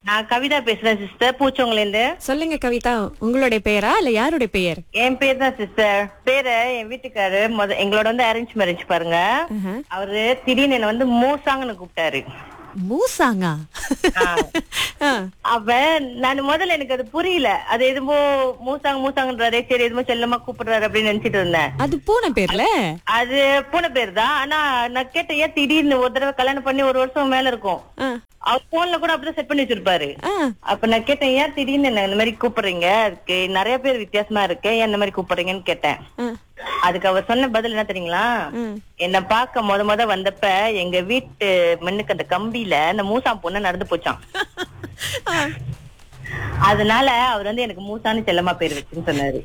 நான் கவிதா பேசுறேன் சிஸ்டர் பூச்சவங்கள இருந்து சொல்லுங்க கவிதா உங்களுடைய பெயரா இல்ல யாருடைய பெயர் என் பேர் தான் சிஸ்டர் பேரு என் வீட்டுக்காரு முத எங்களோட வந்து அரேஞ்ச் மேரேஜ் பாருங்க ஆஹா. அவரு திடீர்னு என்ன வந்து மூசாங்கன்னு கூப்பிட்டாரு மூசாங்கா ஆ. அப்ப நான் முதல்ல எனக்கு அது புரியல அது எதுமோ மூசாங்க மூசாங்கன்றாரே சரி எதுமோ செல்லமா கூப்பிடுறாரு அப்படின்னு நினைச்சிட்டு இருந்தேன் அது பூனை பேர்ல அது பூனை பேர் தான் ஆனா நான் கேட்டேன் ஏன் திடீர்னு ஒரு தடவை கல்யாணம் பண்ணி ஒரு வருஷம் மேல இருக்கும் ஆ. அவர் போன்ல கூட அப்படிதான் செட் பண்ணி வச்சிருப்பாரு ஆ. அப்ப நான் கேட்டேன் ஏன் திடீர்னு என்ன இந்த மாதிரி கூப்பிடுறீங்க அதுக்கு நிறைய பேர் வித்தியாசமா இருக்கு ஏன் இந்த மாதிரி கூப்பிடுறீங்கன்னு கேட்டேன் ஆ. அதுக்கு அவர் சொன்ன பதில் என்ன தெரியுங்களா ம். என்ன பார்க்க முத முத வந்தப்ப எங்க வீட்டு மண்ணுக்கு அந்த கம்பியில அந்த மூசா பொண்ணு நடந்து போச்சான் ஆ. அதனால அவர் வந்து எனக்கு மூசான்னு செல்லமா பேர் வச்சுன்னு சொன்னாரு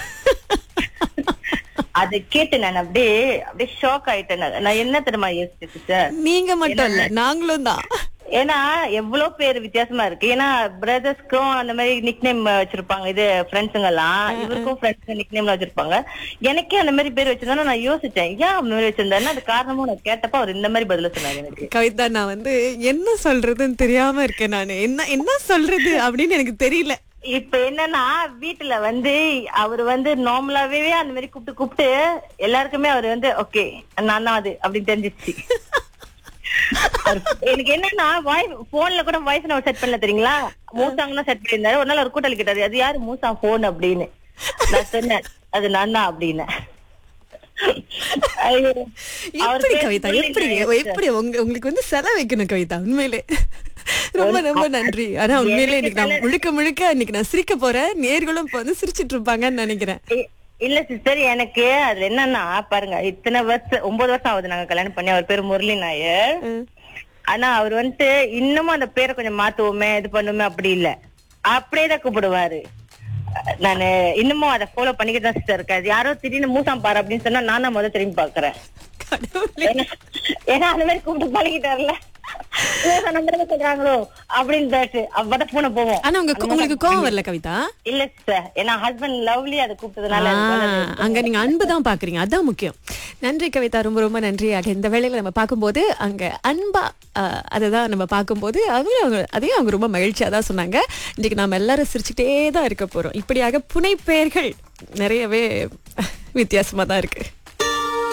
அதை கேட்டு நான் அப்படியே அப்படியே ஷாக் ஆயிட்டேன் நான். நான் என்ன தெரியுமா யோசிச்சு சார் நீங்க மட்டும் இல்ல நாங்களும் தான் ஏன்னா எவ்வளவு பேர் வித்தியாசமா இருக்கு ஏன்னா பிரதர்ஸ்க்கும் அந்த மாதிரி நிக் நேம் வச்சிருப்பாங்க இது ஃப்ரெண்ட்ஸுங்க எல்லாம் இவருக்கும் ஃப்ரெண்ட்ஸ் நிக் நேம்ல வச்சிருப்பாங்க எனக்கே அந்த மாதிரி பேர் வச்சிருந்தா நான் யோசிச்சேன் ஏன் அந்த மாதிரி வச்சிருந்தாருன்னு அது காரணமும் நான் கேட்டப்ப அவர் இந்த மாதிரி பதில சொன்னாரு எனக்கு கவிதா நான் வந்து என்ன சொல்றதுன்னு தெரியாம இருக்கேன் நானு என்ன என்ன சொல்றது அப்படின்னு எனக்கு தெரியல இப்ப என்னன்னா வீட்டுல வந்து அவர் வந்து நார்மலாவே அந்த மாதிரி கூப்பிட்டு கூப்பிட்டு எல்லாருக்குமே அவர் வந்து ஓகே நான் தான் அது அப்படின்னு தெரிஞ்சிச்சு அவரு- எனக்கு என்னன்னா வாய்ஸ் போன்ல கூட வாய்ஸ் நான் செட் பண்ணல தெரியுங்களா மூசாங்கலாம் செட் பண்ணியிருந்தாரு ஒரு நாள் ஒரு கூட்டல் கிட்டாரு அது யாரு மூசா போன் அப்படின்னு நான் சொன்னேன் அது நான் தான் அப்படின்னு ஐயோ. அவர் எப்படி பேர் கவிதா சொல்லி எப்படி நான் எப்படி உங்க உங்களுக்கு வந்து செலவு வைக்கணும் கவிதா உண்மையிலே ரொம்ப ரொம்ப நன்றி ஆனா உண்மையிலே இன்னைக்கு நான் முழுக்க முழுக்க இன்னைக்கு நான் சிரிக்க போறேன் நேர்களும் இப்ப வந்து சிரிச்சிட்டு இருப்பாங்கன்னு நினைக்கிறேன் இ- இல்ல சிஸ்டர் எனக்கு அதுல என்னன்னா பாருங்க இத்தனை வருஷம் ஒன்பது வருஷம் ஆகுது நாங்க கல்யாணம் பண்ணி அவர் பேரு முரளி நாயர் ம். ஆனா அவர் வந்துட்டு இன்னமும் அந்த பேரை கொஞ்சம் மாத்துவோமே இது பண்ணுமே அப்படி இல்ல அப்படியே தான் கூப்பிடுவாரு நானு இன்னமும் அதை ஃபாலோ பண்ணிக்கிட்டு தான் சிஸ்டர் இருக்கேன் அது யாரோ திடீர்னு மூசாம் பாரு அப்படின்னு சொன்னா நான் தான் முதல்ல திரும்பி பாக்குறேன் கடவுளே ஏன்னா- ஏன்னா அந்த மாதிரி கூப்பிட்டு பழகிட்டாருல மூசா நம்பர் சொல்றாங்களோ அப்படின்னு தாட்டு அப்பதான் பூனை போவோம் ஆனா உங்க உங்களுக்கு கோவம் வரல கவிதா இல்ல சிஸ்டர் ஏன்னா ஹஸ்பண்ட் லவ்லி அதை கூப்பிட்டதுனால ஆ, எனக்கு வந்து அது- அங்க நீங்க அன்பு தான் பாக்குறீங்க அதான் முக்கியம் நன்றி கவிதா ரொம்ப ரொம்ப நன்றி ஆக இந்த வேளையில நம்ம பார்க்கும்போது அங்க அன்பா ஆ, அதுதான் நம்ம பார்க்கும்போது அதுவும் அவங்க அதையும் அவங்க ரொம்ப மகிழ்ச்சியா தான் சொன்னாங்க இன்னைக்கு நாம எல்லாரும் சிரிச்சுட்டே தான் இருக்க போறோம் இப்படியாக புனைப்பெயர்கள் நிறையவே வித்தியாசமா தான் இருக்கு